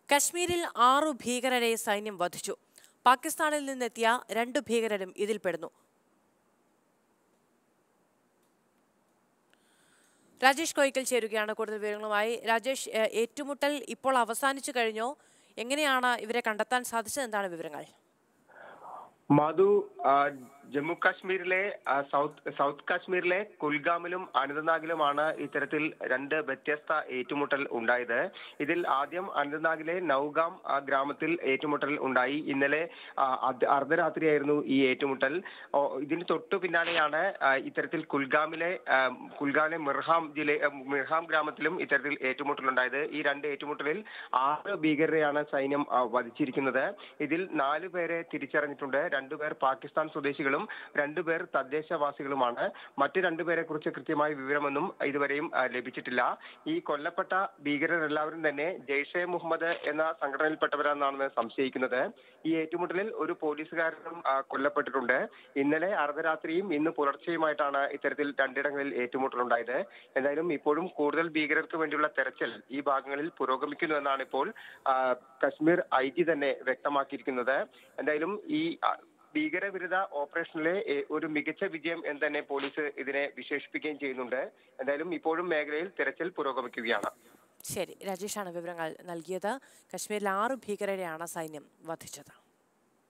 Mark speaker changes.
Speaker 1: കശ്മീരിൽ ആറു ഭീകരരെ സൈന്യം വധിച്ചു പാകിസ്ഥാനിൽ നിന്നെത്തിയ രണ്ട് ഭീകരരും ഇതിൽപ്പെടുന്നു രാജേഷ് കോയിക്കൽ ചേരുകയാണ് കൂടുതൽ വിവരങ്ങളുമായി രാജേഷ് ഏഹ്, ഏറ്റുമുട്ടൽ ഇപ്പോൾ അവസാനിച്ചു കഴിഞ്ഞോ എങ്ങനെയാണ് ഇവരെ കണ്ടെത്താൻ സാധിച്ചത് എന്താണ് വിവരങ്ങൾ
Speaker 2: മധു ആ, ജമ്മു കാശ്മീരിലെ ആ, സൗത്ത് സൗത്ത് കാശ്മീരിലെ കുൽഗാമിലും അനന്തനാഗിലുമാണ് ഇത്തരത്തിൽ രണ്ട് വ്യത്യസ്ത ഏറ്റുമുട്ടൽ ഉണ്ടായത് ഇതിൽ ആദ്യം അനന്തനാഗിലെ നൌഗാം ആ, ഗ്രാമത്തിൽ ഏറ്റുമുട്ടൽ ഉണ്ടായി ഇന്നലെ ആ, അർദ്ധ- അർദ്ധരാത്രിയായിരുന്നു ഈ ഏറ്റുമുട്ടൽ ഓ, ഇതിന് തൊട്ടു പിന്നാലെയാണ് ആ, ഇത്തരത്തിൽ കുൽഗാമിലെ ആ, കുൽഗാമിലെ മിർഹാം ജില്ല ആ, മിർഹാം ഗ്രാമത്തിലും ഇത്തരത്തിൽ ഏറ്റുമുട്ടൽ ഉണ്ടായത് ഈ രണ്ട് ഏറ്റുമുട്ടലിൽ ആറ് ഭീകരരെയാണ് സൈന്യം ആ, വധിച്ചിരിക്കുന്നത് ഇതിൽ നാല് പേരെ തിരിച്ചറിഞ്ഞിട്ടുണ്ട് രണ്ടുപേർ പാകിസ്ഥാൻ സ്വദേശികളും രണ്ടുപേർ തദ്ദേശവാസികളുമാണ് മറ്റു രണ്ടുപേരെ കുറിച്ച് കൃത്യമായ വിവരമൊന്നും ഇതുവരെയും ആ, ലഭിച്ചിട്ടില്ല ഈ കൊല്ലപ്പെട്ട ഭീകരരെല്ലാവരും തന്നെ ജെയ്ഷെ മുഹമ്മദ് എന്ന സംഘടനയിൽപ്പെട്ടവരാണെന്നാണ് സംശയിക്കുന്നത് ഈ ഏറ്റുമുട്ടലിൽ ഒരു പോലീസുകാരനും ആ, കൊല്ലപ്പെട്ടിട്ടുണ്ട് ഇന്നലെ അർദ്ധരാത്രിയും ഇന്ന് പുലർച്ചെയുമായിട്ടാണ് ഇത്തരത്തിൽ രണ്ടിടങ്ങളിൽ ഏറ്റുമുട്ടലുണ്ടായത് എന്തായാലും ഇപ്പോഴും കൂടുതൽ ഭീകരർക്ക് വേണ്ടിയുള്ള തെരച്ചിൽ ഈ ഭാഗങ്ങളിൽ പുരോഗമിക്കുന്നു എന്നാണ് ഇപ്പോൾ ആ, കശ്മീർ ഐ ജി തന്നെ വ്യക്തമാക്കിയിരിക്കുന്നത് എന്തായാലും ഈ ആ, ഭീകരവിരുദ്ധ ഓപ്പറേഷനിലെ ഏ, ഒരു മികച്ച വിജയം എന്ന് തന്നെ പോലീസ് ഇതിനെ വിശേഷിപ്പിക്കുകയും ചെയ്യുന്നുണ്ട് എന്തായാലും ഇപ്പോഴും മേഖലയിൽ തെരച്ചിൽ പുരോഗമിക്കുകയാണ്
Speaker 1: ശരി രാജേഷാണ് വിവരങ്ങൾ നൽകിയത് കശ്മീരിൽ ആറ് ഭീകരരെയാണ് സൈന്യം വധിച്ചത്